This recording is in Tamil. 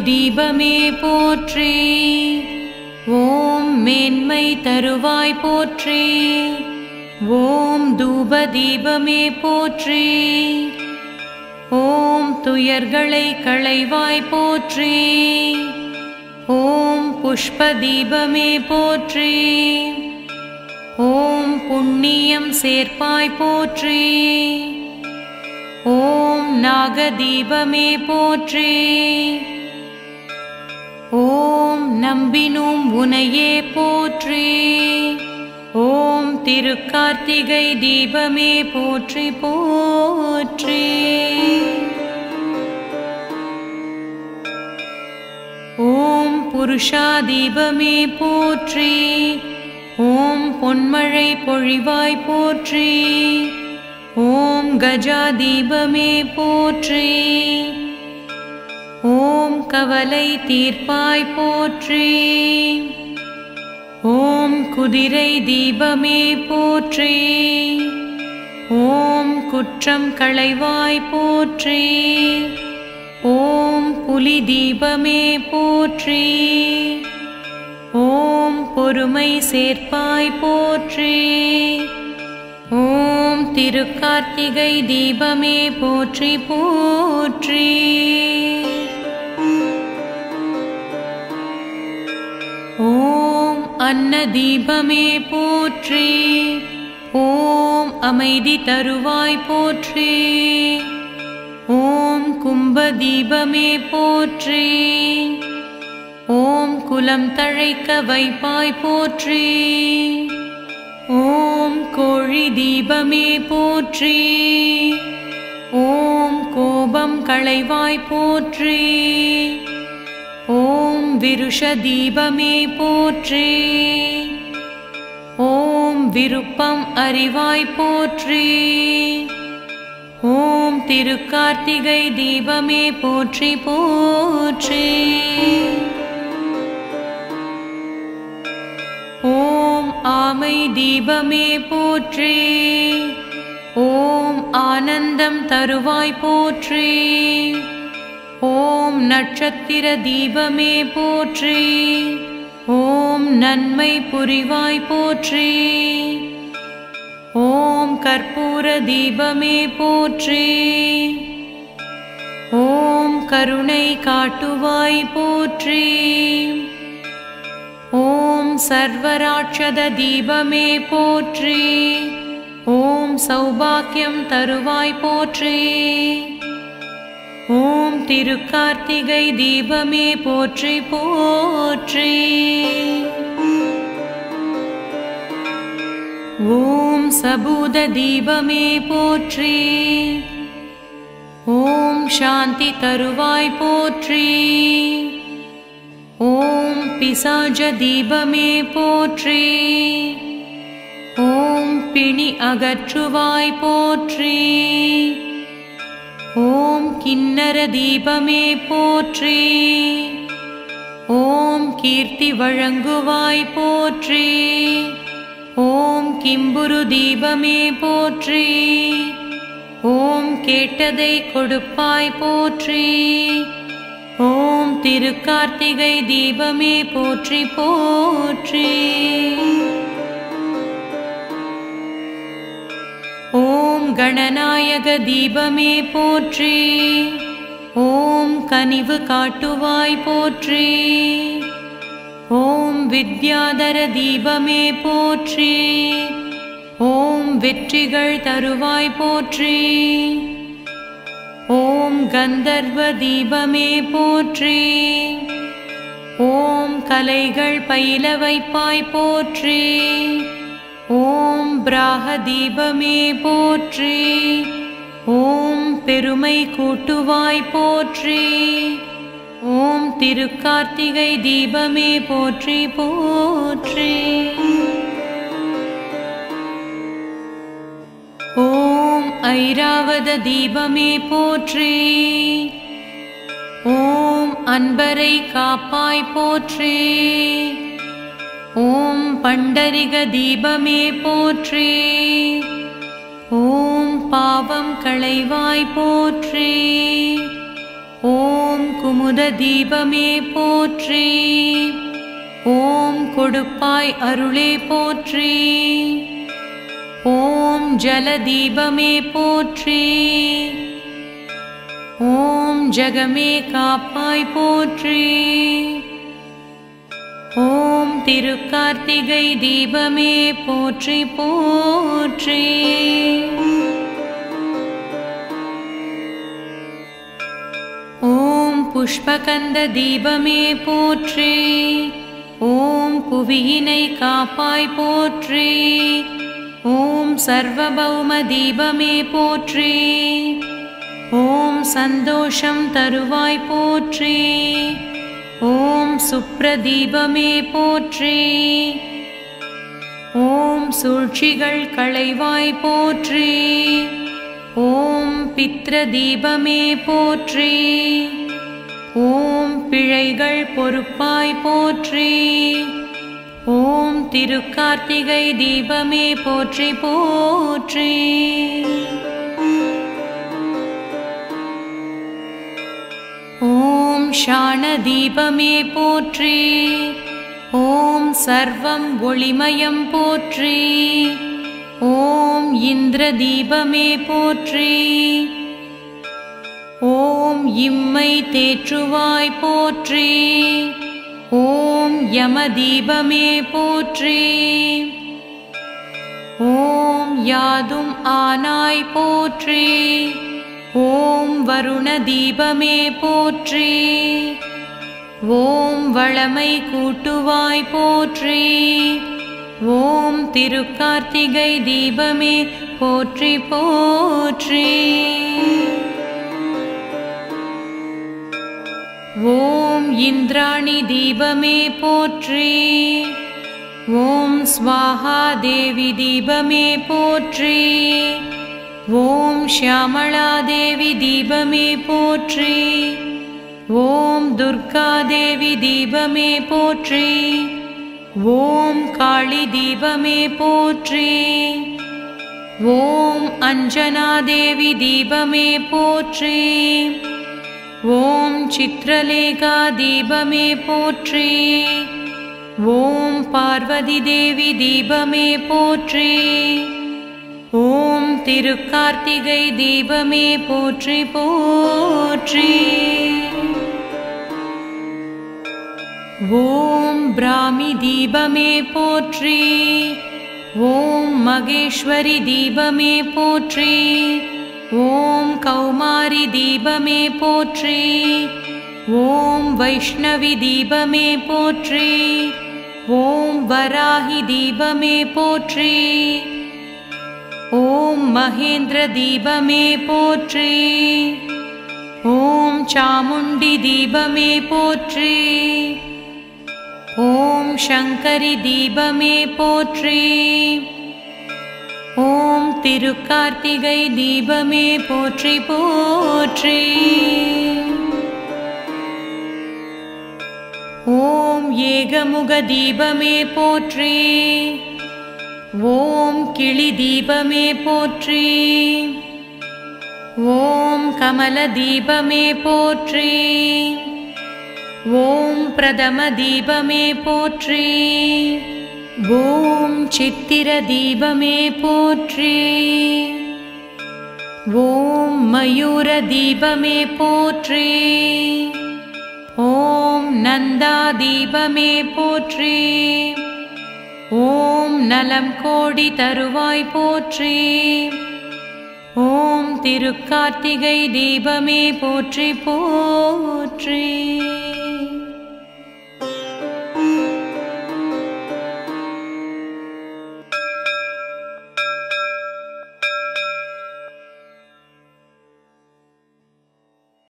தீபமே போற்றி ஓம் மேன்மை தருவாய் போற்றி ஓம் தூப தீபமே போற்றி ஓம் துயர்களை களைவாய் போற்றி ஓம் புஷ்ப தீபமே போற்றி ஓம் புண்ணியம் சேர்ப்பாய் போற்றி ஓம் நாகதீபமே போற்றி ஓம் நம்பினோம் உனையே போற்றி ஓம் திருக்கார்த்திகை தீபமே போற்றி போற்றி ஓம் புருஷா தீபமே போற்றி ஓம் பொன்மழை பொழிவாய் போற்றி ஓம் கஜா தீபமே போற்றி ஓம் கவலை தீர்ப்பாய் போற்றி ஓம் குதிரை தீபமே போற்றி ஓம் குற்றம் களைவாய் போற்றி ஓம் புலி தீபமே போற்றி ஓம் பொறுமை சேர்ப்பாய் போற்றி ஓம் திருக்கார்த்திகை தீபமே போற்றி போற்றி ஓம் அன்ன தீபமே போற்றி ஓம் அமைதி தருவாய் போற்றி ஓம் கும்ப தீபமே போற்றி ஓம் குலம் தழைக்க வைப்பாய் போற்றி ஓம் கோழி தீபமே போற்றி ஓம் கோபம் களைவாய் போற்றி ஓம் விருஷ தீபமே போற்றி ஓம் விருப்பம் அறிவாய் போற்றி ஓம் திருக்கார்த்திகை தீபமே போற்றி போற்றி ஓம் ஆமை தீபமே போற்றி ஓம் ஆனந்தம் தருவாய் போற்றி ஓம் நட்சத்திர தீபமே போற்றி ஓம் நன்மை புரிவாய் போற்றி ஓம் கற்பூர தீபமே போற்றி ஓம் கருணை காட்டுவாய் போற்றி ஓம் சர்வராட்சத தீபமே போற்றி ஓம் சௌபாக்கியம் தருவாய் போற்றி ஓம் திருக்கார்த்திகை தீபமே போற்றி போற்றி ஓம் சபூத தீபமே போற்றி ஓம் சாந்தி தருவாய் போற்றி ஓம் பிசாஜ தீபமே போற்றி ஓம் பிணி அகற்றுவாய் போற்றி ஓம் கிண்ணர தீபமே போற்றி ஓம் கீர்த்தி வழங்குவாய் போற்றி ஓம் கிம்புரு தீபமே போற்றி ஓம் கேட்டதை கொடுப்பாய் போற்றி ஓம் திருக்கார்த்திகை தீபமே போற்றி போற்றி ஓம் கணநாயக தீபமே போற்றி ஓம் கனிவு காட்டுவாய் போற்றி ஓம் வித்யாதர தீபமே போற்றி ஓம் வெற்றிகள் தருவாய் போற்றி ஓம் கந்தர்வ தீபமே போற்றி ஓம் கலைகள் பயில வைப்பாய் போற்றி ஓம் பிராக தீபமே போற்றி ஓம் பெருமை கூட்டுவாய் போற்றி ஓம் திருக்கார்த்திகை தீபமே போற்றி போற்றி ஓம் ஐராவத தீபமே போற்றி ஓம் அன்பரை காப்பாய் போற்றி ஓம் பண்டரிக தீபமே போற்றி ஓம் பாவம் களைவாய் போற்றி ஓம் குமுத தீபமே போற்றி ஓம் கொடுப்பாய் அருளே போற்றி ஓம் ஜல தீபமே போற்றி ஓம் ஜகமே காப்பாய் போற்றி ஓம் திருக்கார்த்திகை தீபமே போற்றி போற்றி ஓம் புஷ்பகந்த தீபமே போற்றி ஓம் புவியினை காப்பாய் போற்றி ஓம் சர்வபௌம தீபமே போற்றி ஓம் சந்தோஷம் தருவாய் போற்றி ஓம் சுப்ரதீபமே போற்றி ஓம் சூழ்ச்சிகள் களைவாய் போற்றி ஓம் பித்ரதீபமே போற்றி ஓம் பிழைகள் பொறுப்பாய் போற்றி ஓம் திருக்கார்த்திகை தீபமே போற்றி போற்றி ஓம் ஷாண தீபமே போற்றி ஓம் சர்வம் ஒளிமயம் போற்றி ஓம் இந்திர தீபமே போற்றி ஓம் இம்மை தேற்றுவாய் போற்றி ஓம் யம தீபமே போற்றி ஓம் யாதும் ஆனாய் போற்றி ஓம் வருண தீபமே போற்றி ஓம் வளமை கூட்டுவாய் போற்றி ஓம் திருக்கார்த்திகை தீபமே போற்றி போற்றி ஓம் இந்திராணி தீபமே போற்றி ஓம் ஸ்வாஹா தேவி தீபமே போற்றி ஓம் ஷியாமளா தேவி தீபமே போற்றி ஓம் துர்கா தேவி தீபமே போற்றி ஓம் காளி தீபமே போற்றி ஓம் அஞ்சனா தேவி தீபமே போற்றி ஓம் சித்ரலேகா தீபமே போற்றி ஓம் பார்வதி தேவி தீபமே போற்றி ஓம் திருக்கார்த்திகை தீபமே போற்றி போற்றி ஓம் பிராமி தீபமே போற்றி ஓம் மகேஸ்வரி தீபமே போற்றி ஓம் கௌமாரி தீபமே போற்றி ஓம் வைஷ்ணவி தீபமே போற்றி ஓம் வராகி தீபமே போற்றி ஓம் மகேந்திர தீபமே போற்றி ஓம் சாமுண்டி தீபமே போற்றி ஓம் சங்கரி தீபமே போற்றி ஓம் திருக்கார்த்திகை தீபமே போற்றி போற்றி ஓம் ஏகமுக தீபமே போற்றி ஓம் கிளி தீபமே போற்றி ஓம் கமல தீபமே போற்றி ஓம் பிரதம தீபமே போற்றி ஓம் சித்திர தீபமே போற்றி ஓம் மயூர தீபமே போற்றி ஓம் நந்தா தீபமே போற்றி ஓம் நலம் கோடி தருவாய் போற்றி ஓம் திருக்கார்த்திகை தீபமே போற்றி போற்றி